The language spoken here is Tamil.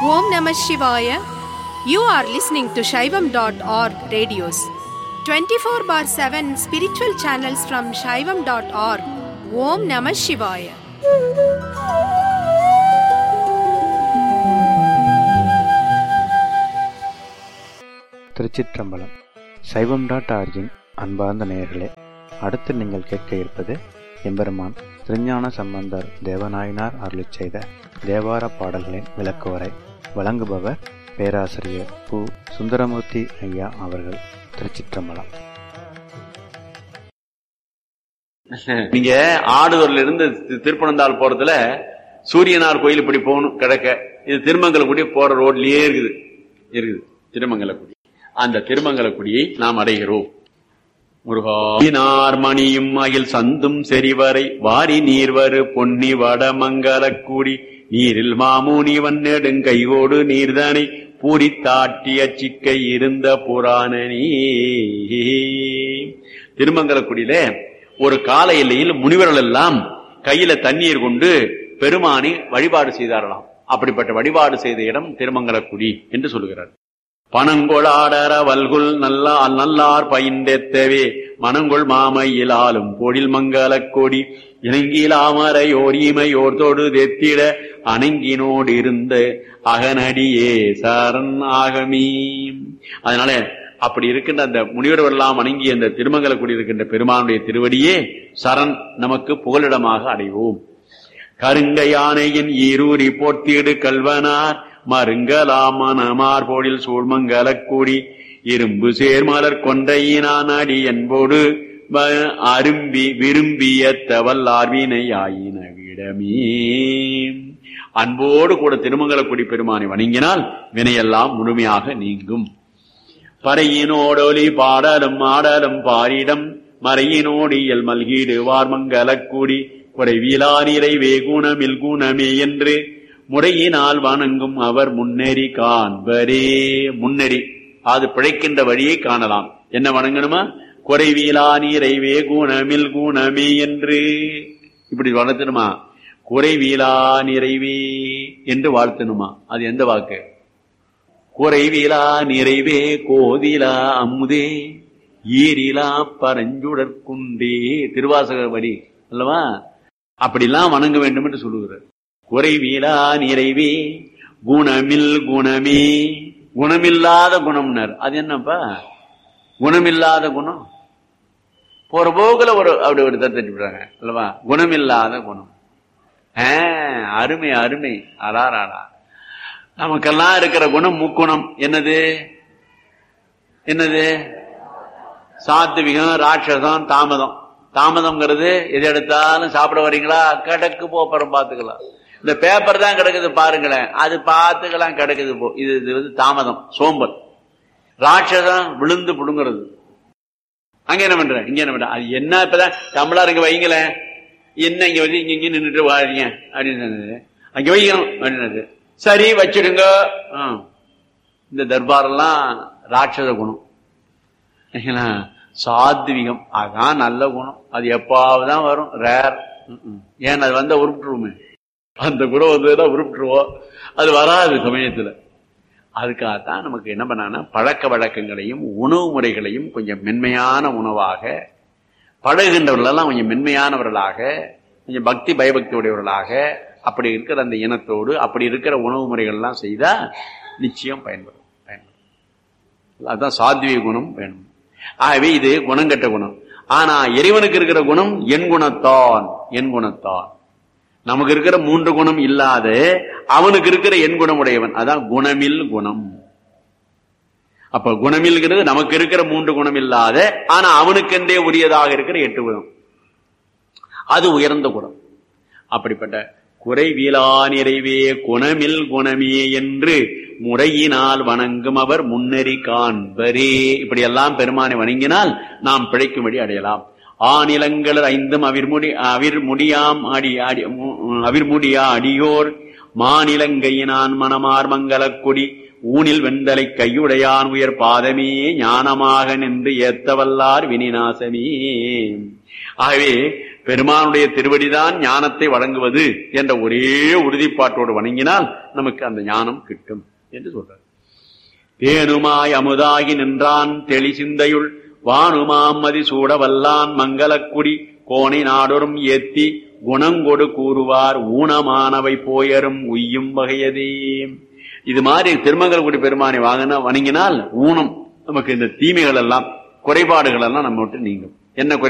Om Namah Shivaya. You are listening to Shaivam.org radios. 24 bar 7 spiritual channels from Shaivam.org. Om Namah Shivaya. திருச்சிற்றம்பலம் சைவம் டாட் ஆர்ஜின் அன்பார்ந்த நேயர்களே அடுத்து நீங்கள் கேட்க இருப்பது எம்பெருமான் திருஞான சம்பந்தர் தேவநாயனார் அருளிச் செய்த தேவார பாடல்களின் விளக்குவரை வழங்குபவர் பேராசிரியர் பு சுந்தரமூர்த்தி ஐயா அவர்கள் திருச்சிற்றம்பலம் நீங்க ஆடுதூர்ல இருந்து தி- திருப்பனந்தாள் போறதுல சூரியனார் கோயில் இப்படி போகணும் கிழக்க இது திருமங்கலக்குடி போற ரோட்லயே இருக்குது இருக்குது திருமங்கலக்குடி அந்த திருமங்கலக்குடியை நாம் அடைகிறோம் முருகார் மணியும் அகில் சந்தும் செறிவரை வாரி நீர்வரு பொன்னி வடமங்கலக்கூடி நீரில் மாமுனிவன் நெடுங்கைகோடு நீர்தனை பூரித்தாட்டிய சிக்கை இருந்த புராணனி திருமங்கலக்குடியில ஒரு கால எல்லையில் முனிவர்கள் எல்லாம் கையில தண்ணீர் கொண்டு பெருமானை வழிபாடு செய்தாரலாம் அப்படிப்பட்ட வழிபாடு செய்த இடம் திருமங்கலக்குடி என்று சொல்லுகிறார் பனங்கொளாடர வல்குல் நல்லா நல்லார் பயின்றெத்தவே மனங்கொள் மாமையில் ஆளும் பொழில் மங்கலக் கொடி இணங்கிலாமரை ஓர் ஈமையோர் தொடு தெத்திட அணங்கினோடு இருந்த அகனடியே சரண் ஆகமீ அதனால அப்படி இருக்கின்ற அந்த முனிவர்கள் எல்லாம் வணங்கி அந்த திருமங்கலக்குடி இருக்கின்ற பெருமானுடைய திருவடியே சரண் நமக்கு புகலிடமாக அடைவோம் கருங்க யானையின் ஈரூரி போர்த்தீடு கல்வனார் மருங்கலாமனமார் போடில் சூழ்மங்கலக் கூடி இரும்பு சேர்மலர் கொண்டையினான் அடி என்போடு வ- அரும்பி விரும்பிய தவல்லார்வினை ஆயின விடமே அன்போடு கூட திருமங்கலக்குடி பெருமானை வணங்கினால் வினையெல்லாம் முழுமையாக நீங்கும் பறையினோடொலி பாடலும் ஆடலும் பாரிடம் மறையினோடியல் மல்கீடு வார்மங்கலக்கூடி குறைவிலா நிறைவே குணமில் குணமே என்று முறையினால் வணங்கும் அவர் முன்னேறி காண்பரே முன்னேறி அது பிழைக்கின்ற வழியை காணலாம் என்ன வணங்கணுமா குறைவிலா நிறைவே குணமில் குணமே என்று இப்படி வளர்த்தணுமா குறைவிலா நிறைவே என்று வாழ்த்தணுமா அது எந்த வாக்கு குறைவிலா நிறைவே கோதிலா அமுதே ஈரிலா பரஞ்சுடற்குண்டே திருவாசக வரி அல்லவா அப்படிலாம் வணங்க வேண்டும் என்று சொல்லுகிறார் குறைவிலா நிறைவே குணமில் குணமே குணமில்லாத குணம்னர் அது என்னப்பா குணமில்லாத குணம் போற போக்குல ஒரு அப்படி ஒரு தட்டு விடுறாங்க அல்லவா குணமில்லாத குணம் ஆ, அருமை அருமை அடாராடா நமக்கெல்லாம் இருக்கிற குணம் முக்குணம் என்னது என்னது சாத்விகம் ராட்சசம் தாமதம் தாமதம்ங்கிறது எது எடுத்தாலும் சாப்பிட வரீங்களா கிடக்கு போப்பறம் பார்த்துக்கலாம் இந்த பேப்பர் தான் கிடக்குது பாருங்களேன் அது பார்த்துக்கலாம் கிடக்குது போ இது இது வந்து தாமதம் சோம்பல் ராட்சசம் விழுந்து புடுங்கிறது அங்க என்ன பண்ற இங்க என்ன பண்ற அது என்ன இப்பதான் தமிழர் இங்க வைங்களேன் என்ன இங்க வந்து இங்க இங்க நின்றுட்டு வாழீங்க அப்படின்னு அங்க வைக்கணும் அப்படின்னது சரி வச்சிடுங்க ஆ. இந்த தர்பாரெல்லாம் ராட்சத குணம் சரிங்களா? சாத்விகம் அதான் நல்ல குணம் அது எப்பாவதுதான் வரும் ரேர் ஏன் அது வந்தா உருப்பிட்டுருவோமே அந்த குணம் வந்ததுன்னா உருப்பிட்டுருவோம் அது வராது சமயத்துல அதுக்காகத்தான் நமக்கு என்ன பண்ணாங்கன்னா பழக்க வழக்கங்களையும் உணவு முறைகளையும் கொஞ்சம் மென்மையான உணவாக பழகுகின்றவர்களெல்லாம் கொஞ்சம் மென்மையானவர்களாக கொஞ்சம் பக்தி பயபக்தி உடையவர்களாக அப்படி இருக்கிற அந்த இனத்தோடு அப்படி இருக்கிற உணவு முறைகள்லாம் செய்தா நிச்சயம் பயன்படும் பயன்படும் அதுதான் சாத்விக குணம் வேணும் ஆகவே இது குணங்கெட்ட குணம் ஆனா இறைவனுக்கு இருக்கிற குணம் என் குணத்தான் என் குணத்தான் நமக்கு இருக்கிற மூன்று குணம் இல்லாத அவனுக்கு இருக்கிற என் குணம் உடையவன் அதான் குணமில் குணம் அப்ப குணமில்கிறது நமக்கு இருக்கிற மூன்று குணம் இல்லாத ஆனா அவனுக்கென்றே உரியதாக இருக்கிற எட்டு குணம் அது உயர்ந்த குணம் அப்படிப்பட்ட குறைவிலா நிறைவே குணமில் குணமே என்று முறையினால் வணங்கும் அவர் முன்னறி காண்பரே இப்படி எல்லாம் பெருமானை வணங்கினால் நாம் பிழைக்கும்படி அடையலாம் ஆநிலங்கள் ஐந்தும் அவிர்முடி அவிர்முடியாம் அடி அடி மு- அவிர்முடியா அடியோர் மாநிலங்கையினான் மணமார் மங்கலக் கொடி ஊனில் வெந்தலை கையுடையான் உயர் பாதமே ஞானமாக நின்று ஏத்தவல்லார் வினிநாசமே ஆகவே பெருமானுடைய திருவடிதான் ஞானத்தை வழங்குவது என்ற ஒரே உறுதிப்பாட்டோடு வணங்கினால் நமக்கு அந்த ஞானம் கிட்டும் என்று சொல்றார் தேனுமாய் அமுதாகி நின்றான் தெளி சிந்தையுள் வானுமாம் மதி சூட வல்லான் மங்களக்குடி கோணை நாடொரும் ஏத்தி குணங்கொடு கூறுவார் ஊனமானவை போயரும் உய்யும் வகையதே இது மாதிரி திருமங்கல்குடி பெருமானை வாங்கினா வணங்கினால் ஊனம் நமக்கு இந்த தீமைகள் எல்லாம் குறைபாடுகள் எல்லாம் நம்ம விட்டு நீங்கும் என்ன குறை